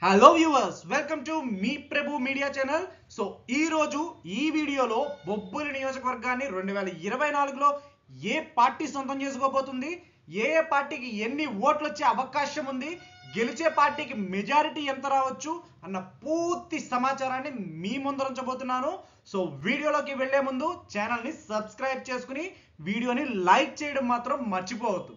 hello viewers welcome to మీ Prabhu media channel so ఈ రోజు ఈ వీడియోలో బొబ్బులి నియోజకవర్గాన్ని రెండు వేల ఇరవై నాలుగులో ఏ పార్టీ సొంతం చేసుకోబోతుంది ఏ ఏ పార్టీకి ఎన్ని ఓట్లు వచ్చే అవకాశం ఉంది గెలిచే పార్టీకి మెజారిటీ ఎంత రావచ్చు అన్న పూర్తి సమాచారాన్ని మీ ముందర ఉంచబోతున్నాను సో వీడియోలోకి వెళ్లే ముందు ఛానల్ని సబ్స్క్రైబ్ చేసుకుని వీడియోని లైక్ చేయడం మాత్రం మర్చిపోవద్దు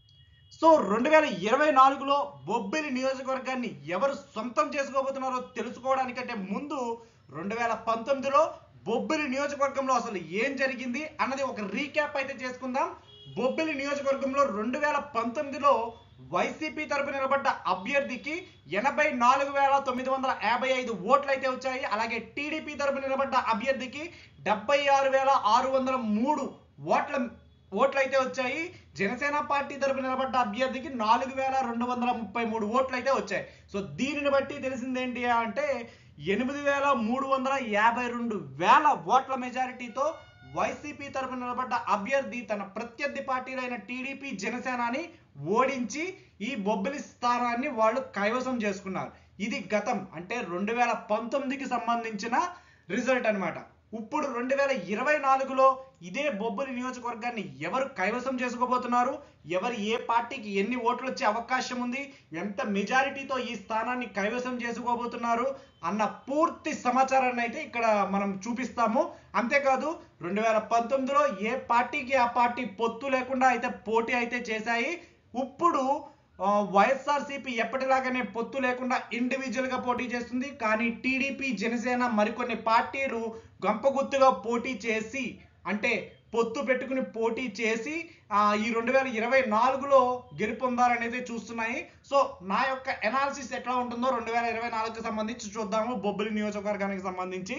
సో రెండు వేల ఇరవై నాలుగులో బొబ్బిలి నియోజకవర్గాన్ని ఎవరు సొంతం చేసుకోబోతున్నారో తెలుసుకోవడానికంటే ముందు రెండు వేల పంతొమ్మిదిలో బొబ్బిలి నియోజకవర్గంలో అసలు ఏం జరిగింది అన్నది ఒక రీక్యాప్ అయితే చేసుకుందాం బొబ్బిలి నియోజకవర్గంలో రెండు వేల పంతొమ్మిదిలో వైసీపీ తరపు నిలబడ్డ అభ్యర్థికి ఎనభై నాలుగు వేల తొమ్మిది వందల యాభై ఐదు ఓట్లు అయితే వచ్చాయి అలాగే టీడీపీ తరపు నిలబడ్డ అభ్యర్థికి డెబ్బై ఆరు వేల ఆరు వందల మూడు ఓట్ల ఓట్లు అయితే వచ్చాయి జనసేన పార్టీ తరపు నిలబడ్డ అభ్యర్థికి నాలుగు వేల రెండు వందల ముప్పై మూడు ఓట్లు అయితే వచ్చాయి సో దీనిని బట్టి తెలిసిందేంటి అంటే ఎనిమిది వేల మూడు వందల యాభై రెండు వేల ఓట్ల మెజారిటీతో వైసీపీ తరపు నిలబడ్డ అభ్యర్థి తన ప్రత్యర్థి పార్టీలైన టీడీపీ జనసేనని ఓడించి ఈ బొబ్బిలి స్థానాన్ని వాళ్ళు కైవసం చేసుకున్నారు ఇది గతం అంటే రెండు వేల పంతొమ్మిదికి సంబంధించిన రిజల్ట్ అన్నమాట ఇప్పుడు రెండు వేల ఇరవై నాలుగులో ఇదే బొబ్బిలి నియోజకవర్గాన్ని ఎవరు కైవసం చేసుకోబోతున్నారు ఎవరు ఏ పార్టీకి ఎన్ని ఓట్లు వచ్చే అవకాశం ఉంది ఎంత మెజారిటీతో ఈ స్థానాన్ని కైవసం చేసుకోబోతున్నారు అన్న పూర్తి సమాచారాన్ని అయితే ఇక్కడ మనం చూపిస్తాము అంతేకాదు రెండు వేల పంతొమ్మిదిలో ఏ పార్టీకి ఆ పార్టీ పొత్తు లేకుండా అయితే పోటీ అయితే చేశాయి ఇప్పుడు ఆ, వైఎస్ఆర్సీపీ ఎప్పటిలాగానే పొత్తు లేకుండా ఇండివిజువల్ గా పోటీ చేస్తుంది కానీ టీడీపీ జనసేన మరికొన్ని పార్టీలు గంపగుత్తుగా పోటీ చేసి అంటే పొత్తు పెట్టుకుని పోటీ చేసి ఆ, ఈ రెండు వేల ఇరవై నాలుగులో గెలుపొందాలనేది చూస్తున్నాయి సో నా యొక్క ఎనాలిసిస్ ఎట్లా ఉంటుందో రెండు వేల ఇరవై నాలుగుకి సంబంధించి చూద్దాము బొబ్బిలి నియోజకవర్గానికి సంబంధించి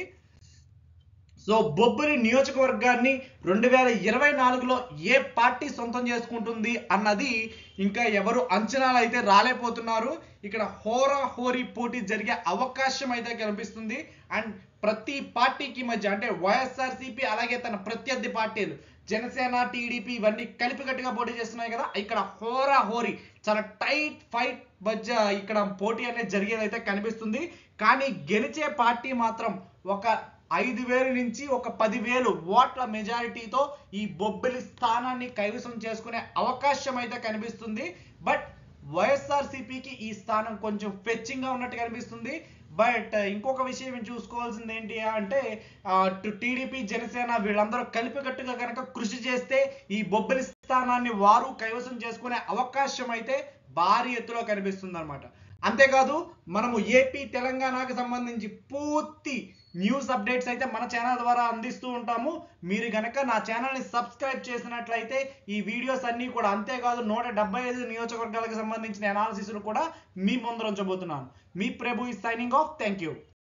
సో బొబ్బిలి నియోజకవర్గాన్ని రెండు వేల ఇరవై నాలుగులో ఏ పార్టీ సొంతం చేసుకుంటుంది అన్నది ఇంకా ఎవరు అంచనాలు అయితే రాలేకపోతున్నారు ఇక్కడ హోరా హోరీ పోటీ జరిగే అవకాశం అయితే కనిపిస్తుంది అండ్ ప్రతి పార్టీకి మధ్య అంటే వైఎస్ఆర్సీపీ అలాగే తన ప్రత్యర్థి పార్టీలు జనసేన టీడీపీ ఇవన్నీ కలిపికట్టుగా పోటీ చేస్తున్నాయి కదా ఇక్కడ హోరా హోరీ చాలా టైట్ ఫైట్ మధ్య ఇక్కడ పోటీ అనేది జరిగేది అయితే కనిపిస్తుంది కానీ గెలిచే పార్టీ మాత్రం ఒక ఐదు వేలు నుంచి ఒక పదివేలు ఓట్ల మెజారిటీతో ఈ బొబ్బిలి స్థానాన్ని కైవసం చేసుకునే అవకాశం అయితే కనిపిస్తుంది బట్ వైఎస్ఆర్సీపీకి ఈ స్థానం కొంచెం ఫెచ్చింగ్ గా ఉన్నట్టు కనిపిస్తుంది బట్ ఇంకొక విషయం ఏం చూసుకోవాల్సింది ఏంటి అంటే టీడీపీ జనసేన వీళ్ళందరూ కలిపికట్టుగా కనుక కృషి చేస్తే ఈ బొబ్బిలి స్థానాన్ని వారు కైవసం చేసుకునే అవకాశం అయితే భారీ ఎత్తులో కనిపిస్తుంది అనమాట అంతేకాదు మనము ఏపీ తెలంగాణకు సంబంధించి పూర్తి న్యూస్ అప్డేట్స్ అయితే మన ఛానల్ ద్వారా అందిస్తూ ఉంటాము మీరు గనక నా ఛానల్ని సబ్స్క్రైబ్ చేసినట్లయితే ఈ వీడియోస్ అన్నీ కూడా అంతేకాదు నూట డెబ్బై ఐదు నియోజకవర్గాలకు సంబంధించిన అనాలిసిస్లు కూడా మీ ముందర ఉంచబోతున్నాను మీ ప్రభు ఈ సైనింగ్ ఆఫ్ థ్యాంక్ యూ